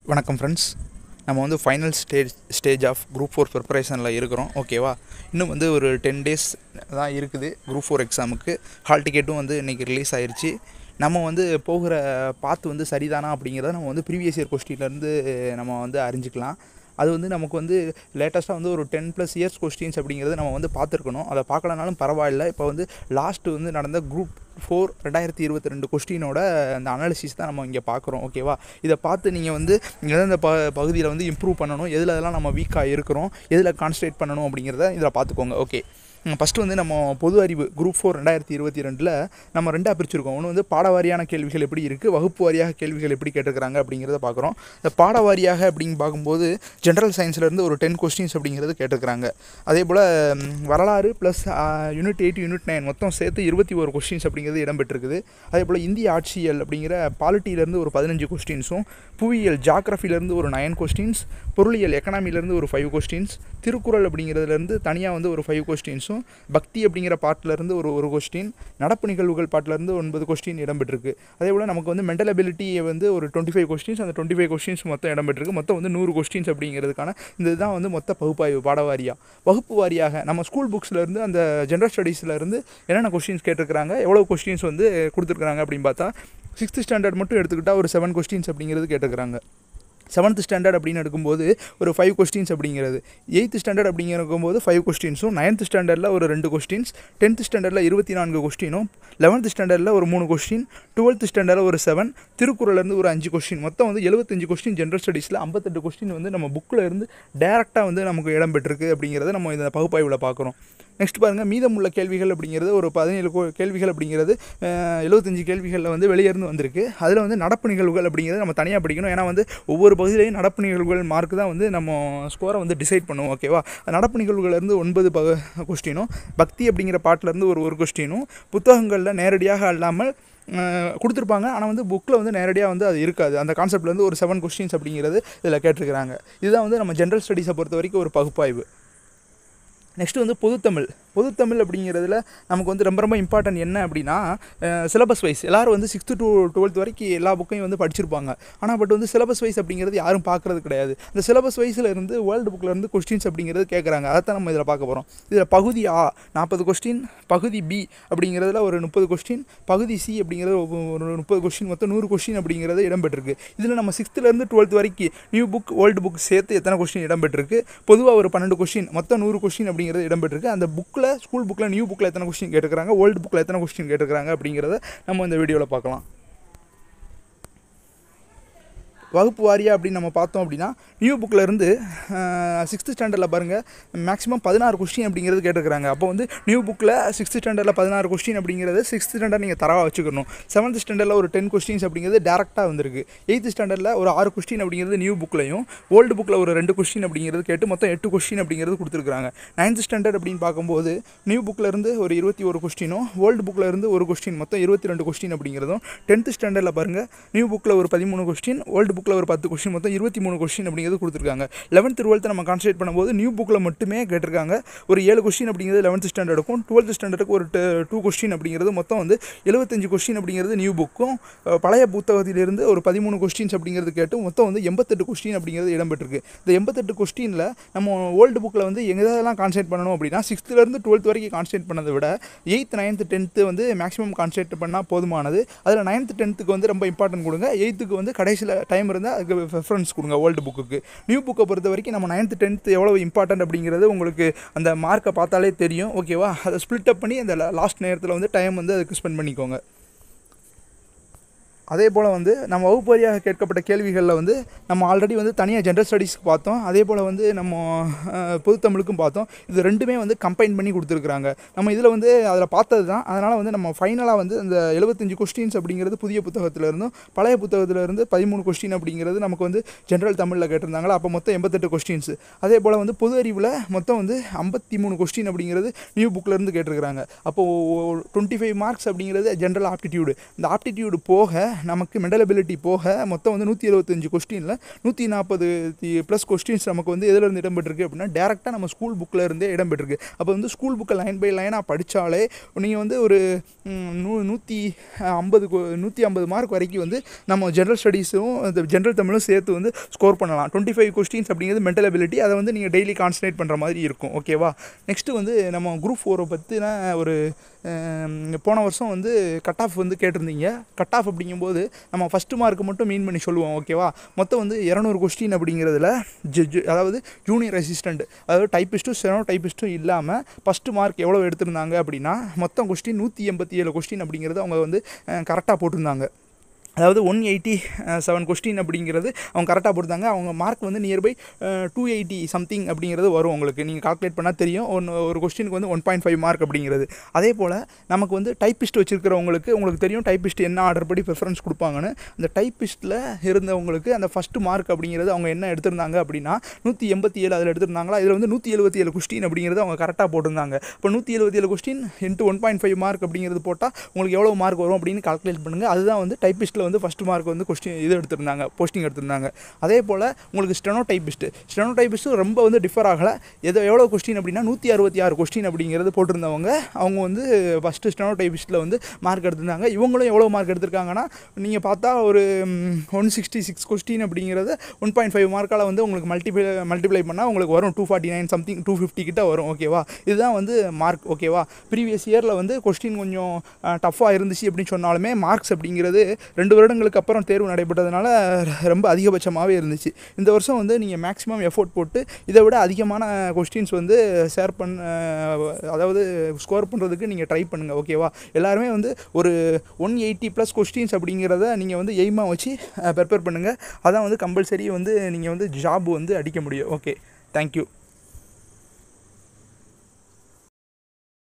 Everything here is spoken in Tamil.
வணக்கம் ஃப்ரெண்ட்ஸ் நம்ம வந்து final stage stage of group four ப்ரிப்பரேஷனில் இருக்கிறோம் ஓகேவா இன்னும் வந்து ஒரு டென் டேஸ் தான் இருக்குது குரூப் ஃபோர் எக்ஸாமுக்கு ஹால் டிக்கெட்டும் வந்து இன்றைக்கி ரிலீஸ் ஆயிருச்சு நம்ம வந்து போகிற பாத்து வந்து சரிதானா அப்படிங்கிறத நம்ம வந்து ப்ரீவியஸ் இயர் கொஸ்டின்லேருந்து நம்ம வந்து அறிஞ்சிக்கலாம் அது வந்து நமக்கு வந்து லேட்டஸ்ட்டாக வந்து ஒரு டென் ப்ளஸ் இயர்ஸ் கொஸ்டின்ஸ் அப்படிங்கிறது நம்ம வந்து பார்த்துருக்கணும் அதை பார்க்கலனாலும் பரவாயில்ல இப்போ வந்து லாஸ்ட்டு வந்து நடந்த குரூப் ஃபோர் ரெண்டாயிரத்தி இருபத்தி ரெண்டு கொஸ்டினோட அந்த அனாலிசிஸ் தான் நம்ம இங்கே பார்க்குறோம் ஓகேவா இதை பார்த்து நீங்கள் வந்து எந்தெந்த ப பகுதியில் வந்து இம்ப்ரூவ் பண்ணணும் எதில் அதெல்லாம் நம்ம வீக்காக இருக்கிறோம் எதில் கான்சன்ட்ரேட் பண்ணணும் அப்படிங்கிறத இதில் பார்த்துக்கோங்க ஓகே ஃபஸ்ட்டு வந்து நம்ம பொது அறிவு குரூப் ஃபோர் ரெண்டாயிரத்தி இருபத்தி ரெண்டில் நம்ம ரெண்டாக பிரிச்சிருக்கோம் ஒன்று வந்து பாடவாரியான கேள்விகள் எப்படி இருக்குது வகுப்பு வாரியாக கேள்விகள் எப்படி கேட்டிருக்கிறாங்க அப்படிங்கிறத பார்க்குறோம் இந்த பாடவாரியாக அப்படின்னு பார்க்கும்போது ஜென்ரல் சயின்ஸ்லேருந்து ஒரு டென் கொஸ்டின்ஸ் அப்படிங்கிறது கேட்டிருக்கிறாங்க அதே போல் ம், வரலாறு plus unit eight unit nine மொத்தம் சேர்த்து இருபத்தி ஒரு கொஸ்டின்ஸ் அப்படிங்கிறது இடம்பெற்றிருக்குது அதே போல் இந்திய ஆட்சியல் அப்படிங்கிற பாலிட்டியிலேருந்து ஒரு பதினஞ்சு கொஸ்டின்ஸும் புவியியல் ஜாகிரஃபிலேருந்து ஒரு நயன் கொஸ்டின்ஸ் பொருளியல் எக்கனாமிலேருந்து ஒரு ஃபைவ் கொஸ்டின்ஸ் திருக்குறள் அப்படிங்கிறதுலேருந்து தனியாக வந்து ஒரு ஃபைவ் கொஸ்டின்ஸும் பக்தி அப்படிங்கிற பாட்டிலேருந்து ஒரு ஒரு கொஸ்டின் நடப்பு நிகழ்வுகள் பாட்டிலேருந்து ஒன்பது கொஸ்டின் இடம்பெற்றிருக்கு அதே போல் நமக்கு வந்து மென்டல் அபிலிட்டி வந்து ஒரு டுவெண்ட்டி ஃபைவ் கொஸ்டின்ஸ் அந்த டுவெண்ட்டி ஃபைவ் கொஸ்டின்ஸ் மொத்தம் இடம்பெற்றிருக்கு மொத்தம் வந்து நூறு கொஸ்டின்ஸ் அப்படிங்கிறதுக்கான இந்த இதுதான் வந்து மொத்த பகுப்பாய்வு பாடவாரியாக வகுப்பு வாரியாக நம்ம ஸ்கூல் புக்ஸ்லேருந்து அந்த ஜென்ரல் ஸ்டடீஸ்லேருந்து என்னென்ன கொஸ்டின்ஸ் கேட்டிருக்கிறாங்க எவ்வளோ கொஸ்டின்ஸ் வந்து கொடுத்துருக்குறாங்க அப்படின்னு பார்த்தா சிக்ஸ்த் ஸ்டாண்டர்ட் மட்டும் எடுத்துக்கிட்டால் ஒரு செவன் கொஸ்டின்ஸ் அப்படிங்கிறது கேட்டிருக்கிறாங்க செவன்த் ஸ்டாண்டர்ட் அப்படின்னு எடுக்கும்போது ஒரு ஃபைவ் கொஸ்டின்ஸ் அப்படிங்கிறது எயித்து ஸ்டாண்டர்ட் அப்படிங்கிறக்கும்போது ஃபைவ் கொஸ்டின்ஸும் நைன்த் ஸ்டாண்டர்டில் ஒரு ரெண்டு கொஸ்டின்ஸ் டென்த் ஸ்டாண்டர்டில் இருபத்தி நான்கு கொஸ்டினும் லெவன்த் ஸ்டாண்டர்டில் ஒரு மூணு கொஸ்டின் டுவெல்த் ஸ்டாண்டர்டில் ஒரு செவன் திருக்குறள்லேருந்து ஒரு அஞ்சு கொஸ்டின் மொத்தம் வந்து எழுபத்தஞ்சு கொஸ்டின் ஜென்ரல் ஸ்டடீஸில் ஐம்பத்தெட்டு கொஸ்டின் வந்து நம்ம புக்கில் இருந்து டேரெக்டாக வந்து நமக்கு இடம் பெற்றிருக்கு அப்படிங்கிறத நம்ம இந்த பகுப்பாய்வில் பார்க்குறோம் நெக்ஸ்ட் பாருங்கள் மீதமுள்ள கேள்விகள் அப்படிங்கிறது ஒரு பதினேழு கோ- கேள்விகள் அப்படிங்கிறது அஹ், எழுபத்தஞ்சு கேள்விகளில் வந்து வெளியேருந்து வந்திருக்கு அதில் வந்து நடப்பு நிகழ்வுகள் அப்படிங்கிறது நம்ம தனியாக படிக்கணும் ஏன்னா வந்து ஒவ்வொரு பகுதியிலையும் நடப்பு நிகழ்வுகள் மார்க் தான் வந்து நம்ம ஸ்கோரை வந்து டிசைட் பண்ணுவோம் ஓகேவா நடப்பு நிகழ்வுகள்லேருந்து ஒன்பது பக கொஸ்டினும் பக்தி அப்படிங்கிற பாட்டிலேருந்து ஒரு ஒரு கொஸ்டினும் புத்தகங்களில் நேரடியாக அல்லாமல் அஹ், கொடுத்துருப்பாங்க ஆனால் வந்து புக்கில் வந்து நேரடியாக வந்து அது இருக்காது அந்த கான்செப்ட்லேருந்து ஒரு செவன் கொஸ்டின்ஸ் அப்படிங்கிறது இதில் கேட்டிருக்கிறாங்க இதுதான் வந்து நம்ம ஜென்ரல் ஸ்டடீஸை பொறுத்த வரைக்கும் ஒரு பகுப்பாய்வு நெக்ஸ்ட் வந்து பொதுத்தமிழ் பொதுத்தமிழ் அப்படிங்கிறதுல நமக்கு வந்து ரொம்ப ரொம்ப இம்பார்ட்டன்ட் என்ன அப்படின்னா சிலபஸ் வைஸ் எல்லாரும் வந்து சிக்ஸ்த்து டு டுவெல்த் வரைக்கும் எல்லா புக்கையும் வந்து படிச்சிருப்பாங்க ஆனால் பட் வந்து சிலபஸ் வைஸ் அப்படிங்கிறது யாரும் பார்க்குறது கிடையாது இந்த சிலபஸ் வைஸில் இருந்து வேர்ல்டு புக்கில் இருந்து கொஸ்டின்ஸ் அப்படிங்கிறது கேட்குறாங்க அதைத்தான் நம்ம இதில் பார்க்க போகிறோம் இதில் பகுதி ஆ நாற்பது கொஸ்டின் பகுதி பி அப்படிங்கிறதுல ஒரு முப்பது கொஸ்டின் பகுதி சி அப்படிங்கிறது ஒரு ஒரு முப்பது கொஸ்டின் மொத்தம் நூறு கொஸ்டின் அப்படிங்கிறது இடம்பெற்றிருக்கு இதில் நம்ம சிக்ஸ்த்துலேருந்து டுவெல்த் வரைக்கும் நியூ புக் ஓல்டு புக் சேர்த்து எத்தனை கொஸ்டின் இடம்பெற்றிருக்கு பொதுவாக ஒரு பன்னெண்டு கொஸ்டின் மொத்தம் நூறு கொஸ்டின் அப்படிங்கிறது இடம்பெற்றிருக்கு அந்த புக்கில் ஸ்கூல் புக்கில் நியூ புக்கில் எத்தனை கொஸ்டின் கேட்டுக்கிறாங்க ஓல்டு புக்கில் எத்தனை கொஸ்டின் கேட்டுக்கிறாங்க அப்படிங்கிறத நம்ம இந்த வீடியோவில் பார்க்கலாம் வகுப்பு வாரியா அப்படின்னு நம்ம பார்த்தோம் அப்படின்னா நியூ புக்கில் இருந்து சிக்ஸ்த்து ஸ்டாண்டர்டில் பாருங்கள் மேக்ஸிமம் பதினாறு கொஸ்டின் அப்படிங்கிறது கேட்டிருக்கிறாங்க அப்போ வந்து நியூ புக்கில் சிக்ஸ்த்து ஸ்டாண்டர்டில் பதினாறு கொஸ்டின் அப்படிங்கிறது சிக்ஸ்த் ஸ்டாண்டர்ட் நீங்கள் தரவாக வச்சுக்கணும் செவன்த் ஸ்டாண்டர்டில் ஒரு டென் கொஸ்டின்ஸ் அப்படிங்கிறது டேரெக்டாக வந்திருக்கு எயித்து ஸ்டாண்டர்டில் ஒரு ஆறு கொஸ்டின் அப்படிங்கிறது நியூ புக்லையும் ஓல்டு புக்கில் ஒரு ரெண்டு கொஸ்டின் அப்படிங்கிறது கேட்டு மொத்தம் எட்டு கொஸ்டின் அப்படிங்கிறது கொடுத்துருக்காங்க நைன்த் ஸ்டாண்டர்ட் அப்படின்னு பார்க்கும்போது நியூ புக்கில் இருந்து ஒரு இருபத்தி ஒரு கொஸ்டினும் ஓல்டு புக்கில் இருந்து ஒரு கொஸ்டின் மொத்தம் இருபத்தி ரெண்டு கொஸ்டின் அப்படிங்கிறதும் டென்த் ஸ்டாண்டர்டில் பாருங்கள் நியூ புக்கில் ஒரு பதிமூணு கொஸ்டின் ஓல்டு புக்கில் ஒரு பத்து கொஸ்டின் மொத்தம் இருபத்தி மூணு கொஸ்டின் அப்படிங்கிறது கொடுத்துருக்காங்க லெவன்த் டுவெல்த்து நம்ம கான்சன்ட்ரேட் பண்ணும்போது நியூ புக்கில் மட்டுமே கேட்டிருக்காங்க ஒரு ஏழு கொஸ்டின் அப்படிங்கிறது லெவன்த் ஸ்டாண்டர்டுக்கும் டுவெல்த் ஸ்டாண்டர்டுக்கு ஒரு டூ கொஸ்டின் அப்படிங்கிறது மொத்தம் வந்து எழுபத்தஞ்சு கொஸ்டின் அப்படிங்கிறது நியூ புக்கும் அஹ், பழைய புத்தகத்திலிருந்து ஒரு பதிமூணு கொஸ்டின்ஸ் அப்படிங்கிறது கேட்டு மொத்தம் வந்து எண்பத்தெட்டு கொஸ்டின் அப்படிங்கிறது இடம்பெற்றிருக்கு இந்த எண்பத்தெட்டு கொஸ்டினில் நம்ம ஓல்டு புக்கில் வந்து எங்கெல்லாம் கான்சன்ட்ரேட் பண்ணணும் அப்படின்னா சிக்ஸ்த்துலேருந்து டுவெல்த் வரைக்கும் கான்சன்ட்ரேட் பண்ணதை விட எயித் நைன்த்து டென்த்து வந்து மேக்ஸிமம் கான்சன்ட்ரேட் பண்ணால் போதுமானது அதில் நைன்த்து டென்த்துக்கு வந்து ரொம்ப இம்பார்ட்டன்ட் கொடுங்க எயித்துக்கு வந்து கடைசியில் டைம் இருந்தால் அதுக்கு ப்ரிஃபரன்ஸ் கொடுங்க ஓல்டு புக்குக்கு நியூ புக்கை பொறுத்த வரைக்கும் நம்ம நைன்த்து டென்த்து எவ்வளோ இம்பார்ட்டன்ட் அப்படிங்கிறது உங்களுக்கு அந்த மார்க்கை பார்த்தாலே தெரியும் ஓகேவா அதை ஸ்ப்ளிட் அப் பண்ணி அந்த லாஸ்ட் நேரத்தில் வந்து டைம் வந்து அதுக்கு ஸ்பெண்ட் பண்ணிக்கோங்க அதே போல் வந்து நம்ம வகுப்பு வாரியாக கேட்கப்பட்ட கேள்விகளில் வந்து நம்ம ஆல்ரெடி வந்து தனியாக ஜென்ரல் ஸ்டடீஸ்க்கு பார்த்தோம் அதே போல் வந்து நம்ம அஹ், பொதுத்தமிழுக்கும் பார்த்தோம் இது ரெண்டுமே வந்து கம்பைன் பண்ணி கொடுத்துருக்குறாங்க நம்ம இதில் வந்து அதில் பார்த்தது தான் அதனால் வந்து நம்ம ஃபைனலாக வந்து இந்த எழுபத்தஞ்சு கொஸ்டின்ஸ் அப்படிங்கிறது புதிய புத்தகத்தில் இருந்தும் பழைய புத்தகத்தில் இருந்து பதிமூணு கொஸ்டின் அப்படிங்கிறது நமக்கு வந்து ஜென்ரல் தமிழில் கேட்டிருந்தாங்களா அப்போ மொத்தம் எண்பத்தெட்டு கொஸ்டின்ஸ் அதே போல் வந்து பொது அறிவில் மொத்தம் வந்து ஐம்பத்தி மூணு கொஸ்டின் அப்படிங்கிறது நியூ புக்கில் இருந்து கேட்டிருக்கிறாங்க அப்போது டுவெண்ட்டி ஃபைவ் மார்க்ஸ் அப்படிங்கிறது ஜென்ரல் ஆப்டிடியூடு இந்த ஆப்டிடியூடு போக நமக்கு மெண்டல் அபிலிட்டி போக மொத்தம் வந்து நூற்றி எழுபத்தஞ்சு கொஸ்டினில் நூற்றி நாற்பது ப்ளஸ் கொஸ்டின்ஸ் நமக்கு வந்து எதுல இருந்து இடம்பெற்றிருக்கு அப்படின்னா டேரெக்டாக நம்ம ஸ்கூல் புக்கில் இருந்தே இடம்பெற்றிருக்கு அப்போ வந்து ஸ்கூல் புக்கை லைன் பை லைனாக படித்தாலே நீங்கள் வந்து ஒரு ம், நூ நூற்றி ஐம்பது நூற்றி ஐம்பது மார்க் வரைக்கும் வந்து நம்ம ஜென்ரல் ஸ்டடீஸும் இந்த ஜென்ரல் தமிழும் சேர்த்து வந்து ஸ்கோர் பண்ணலாம் டுவெண்ட்டி ஃபைவ் கொஸ்டின்ஸ் அப்படிங்கிறது மென்டல் அபிலிட்டி அதை வந்து நீங்கள் டெய்லி கான்சன்ட்ரேட் பண்ணுற மாதிரி இருக்கும் ஓகேவா நெக்ஸ்ட்டு வந்து நம்ம குரூப் ஃபோரை பற்றின ஒரு ஹம், போன வருஷம் வந்து கட் ஆஃப் வந்து கேட்டிருந்தீங்க கட் ஆஃப் அப்படிங்கும்போது நம்ம ஃபஸ்ட்டு மார்க் மட்டும் மீன் பண்ணி சொல்லுவோம் ஓகேவா மொத்தம் வந்து இரநூறு கொஸ்டின் அப்படிங்கிறதுல ஜு- ஜு- அதாவது ஜூனியர் அசிஸ்டண்ட் அதாவது டைப்பிஸ்ட்டும் செனோ டைப்பிஸ்ட்டும் இல்லாமல் ஃபஸ்ட்டு மார்க் எவ்வளோ எடுத்திருந்தாங்க அப்படின்னா மொத்தம் கொஸ்டின் நூற்றி எண்பத்தி ஏழு கொஸ்டின் அப்படிங்கிறது அவங்க வந்து கரெக்டாக போட்டிருந்தாங்க அதாவது ஒன் எயிட்டி செவன் கொஸ்டின் அப்படிங்கிறது அவங்க கரெக்டாக போட்டிருந்தாங்க அவங்க மார்க் வந்து நியர்பை டூ எயிட்டி சம்திங் அப்படிங்கிறது வரும் உங்களுக்கு நீங்கள் கால்குலேட் பண்ணால் தெரியும் ஒன்று ஒரு கொஸ்டினுக்கு வந்து ஒன் பாயிண்ட் ஃபைவ் மார்க் அப்படிங்கிறது அதே போல் நமக்கு வந்து டைப்பிஸ்ட் வச்சிருக்கிறவங்களுக்கு உங்களுக்கு தெரியும் டைப்பிஸ்ட் என்ன ஆர்டர் படி ப்ரிஃபரன்ஸ் கொடுப்பாங்கன்னு அந்த டைப்பிஸ்ட்டில் இருந்தவங்களுக்கு அந்த ஃபஸ்ட்டு மார்க் அப்படிங்கிறது அவங்க என்ன எடுத்திருந்தாங்க அப்படின்னா நூற்றி எண்பத்தி ஏழு அதில் எடுத்திருந்தாங்களா இதில் வந்து நூற்றி எழுபத்தி ஏழு கொஸ்டின் அப்படிங்கிறது அவங்க கரெக்டாக போட்டிருந்தாங்க இப்போ நூற்றி எழுபத்தி ஏழு question into one point five mark அப்படிங்கிறது போட்டால் உங்களுக்கு எவ்வளோ மார்க் வரும் அப்படின்னு கால்குலேட் பண்ணுங்கள் அதுதான் வந்து டைப்பிஸ்ட்டில் வந்து ஃபஸ்ட் மார்க் வந்து கொஸ்டின் இது எடுத்திருந்தாங்க போஸ்டிங் எடுத்திருந்தாங்க அதே போல் உங்களுக்கு ஸ்டெனோ டைப்பிஸ்ட்டு ஸ்டெனோ டைப்பிஸ்ட்டு ரொம்ப வந்து டிஃபர் ஆகலை எதோ எவ்வளோ கொஸ்டின் அப்படின்னா நூற்றி அறுபத்தி ஆறு கொஸ்டின் அப்படிங்கிறது போட்டிருந்தவங்க அவங்க வந்து ஃபஸ்ட்டு ஸ்டெனோ டைப்பிஸ்ட்டில் வந்து மார்க் எடுத்திருந்தாங்க இவங்களும் எவ்வளோ மார்க் எடுத்திருக்காங்கன்னா நீங்கள் பார்த்தா ஒரு ஒன் சிக்ஸ்டி சிக்ஸ் கொஸ்டின் அப்படிங்கிறது ஒன் பாயிண்ட் ஃபைவ் மார்க்கால் வந்து உங்களுக்கு மல்டிப்ளை மல்டிப்ளை பண்ணால் உங்களுக்கு வரும் two forty nine something two fifty கிட்ட வரும் ஓகேவா இதுதான் வந்து மார்க் ஓகேவா ப்ரீவியஸ் இயரில் வந்து கொஸ்டின் கொஞ்சம் டஃப்பாக இருந்துச்சு அப்படின்னு சொன்னாலுமே மார்க்ஸ் அப்படிங்கிறது ரெண்டு வருடங்களுக்கு அப்புறம் தேர்வு நடைபெற்றதுனால ரொம்ப அதிகபட்சமாகவே இருந்துச்சு இந்த வருஷம் வந்து நீங்கள் மேக்ஸிமம் எஃபோர்ட் போட்டு இதை விட அதிகமான கொஸ்டின்ஸ் வந்து ஷேர் பண்ண அதாவது ஸ்கோர் பண்ணுறதுக்கு நீங்கள் ட்ரை பண்ணுங்கள் ஓகேவா எல்லாருமே வந்து ஒரு ஒன் எயிட்டி ப்ளஸ் கொஸ்டின்ஸ் அப்படிங்கிறத நீங்கள் வந்து எய்மாக வச்சு ப்ரிப்பேர் பண்ணுங்கள் அதான் வந்து கம்பல்சரி வந்து நீங்கள் வந்து ஜாப் வந்து அடிக்க முடியும் ஓகே தேங்க்யூ